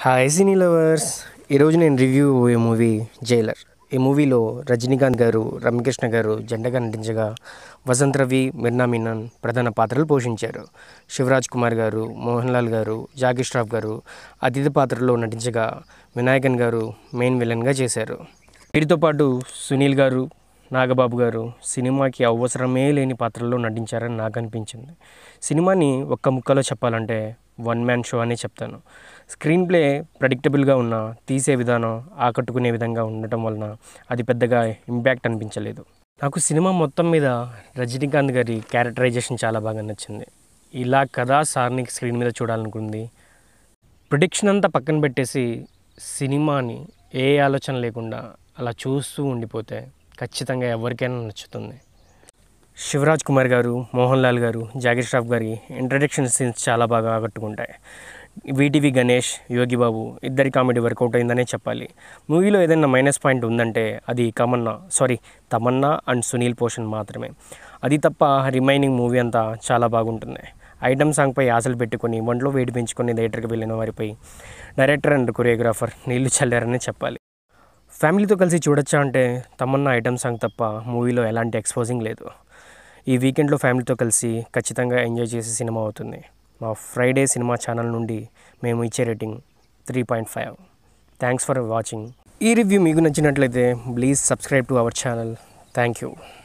hi cine lovers ఈరోజు నేను review ఏ movie Jailer ఈ మూవీలో రజనీకాంత్ గారు రమ్యకృష్ణ గారు జెండగా నటించగా వసంత్ రవి మిర్నా మీనన్ ప్రధాన పాత్రలు పోషించారు శివరాజ్ కుమార్ గారు మోహన్ లాల్ గారు జాకీ ష్రాఫ్ గారు అతిథి పాత్రలో నటించగా వినాయకన్ గారు మెయిన్ విలన్గా చేశారు వీటితో పాటు సునీల్ గారు నాగబాబు గారు సినిమాకి అవసరమే లేని పాత్రల్లో నటించారని నాకు అనిపించింది సినిమాని ఒక్క ముక్కలో చెప్పాలంటే వన్ మ్యాన్ షో అనే చెప్తాను స్క్రీన్ ప్లే ప్రెడిక్టబుల్గా ఉన్న తీసే విధానం ఆకట్టుకునే విధంగా ఉండటం వలన అది పెద్దగా ఇంపాక్ట్ అనిపించలేదు నాకు సినిమా మొత్తం మీద రజనీకాంత్ గారి క్యారెక్టరైజేషన్ చాలా బాగా నచ్చింది ఇలా కదా సార్ని స్క్రీన్ మీద చూడాలనుకుంది ప్రిడిక్షన్ అంతా పక్కన పెట్టేసి సినిమాని ఏ ఆలోచన లేకుండా అలా చూస్తూ ఉండిపోతే ఖచ్చితంగా ఎవరికైనా నచ్చుతుంది శివరాజ్ కుమార్ గారు మోహన్ లాల్ గారు జాగీర్ ష్రాఫ్ గారి ఇంట్రడక్షన్ సీన్స్ చాలా బాగా ఆకట్టుకుంటాయి వీటీవీ గణేష్ యోగి బాబు ఇద్దరి కామెడీ వర్కౌట్ అయిందనే చెప్పాలి మూవీలో ఏదైనా మైనస్ పాయింట్ ఉందంటే అది కమన్నా sorry Tamannaah and Sunil portion మాత్రమే అది తప్ప రిమైనింగ్ మూవీ అంతా చాలా బాగుంటుంది ఐటమ్ సాంగ్పై ఆశలు పెట్టుకొని ఒంట్లో వేడి పెంచుకొని థియేటర్కి వెళ్ళిన వారిపై డైరెక్టర్ అండ్ కొరియోగ్రాఫర్ నీళ్లు చల్లారని చెప్పాలి ఫ్యామిలీతో కలిసి చూడొచ్చా అంటే తమన్నా ఐటమ్ సాంగ్ తప్ప మూవీలో ఎలాంటి ఎక్స్పోజింగ్ లేదు ఈ వీకెండ్లో ఫ్యామిలీతో కలిసి ఖచ్చితంగా ఎంజాయ్ చేసే సినిమా అవుతుంది మా ఫ్రైడే సినిమా ఛానల్ నుండి మేము ఇచ్చే rating three point five thanks for watching ఈ రివ్యూ మీకు నచ్చినట్లయితే please subscribe to our channel thank you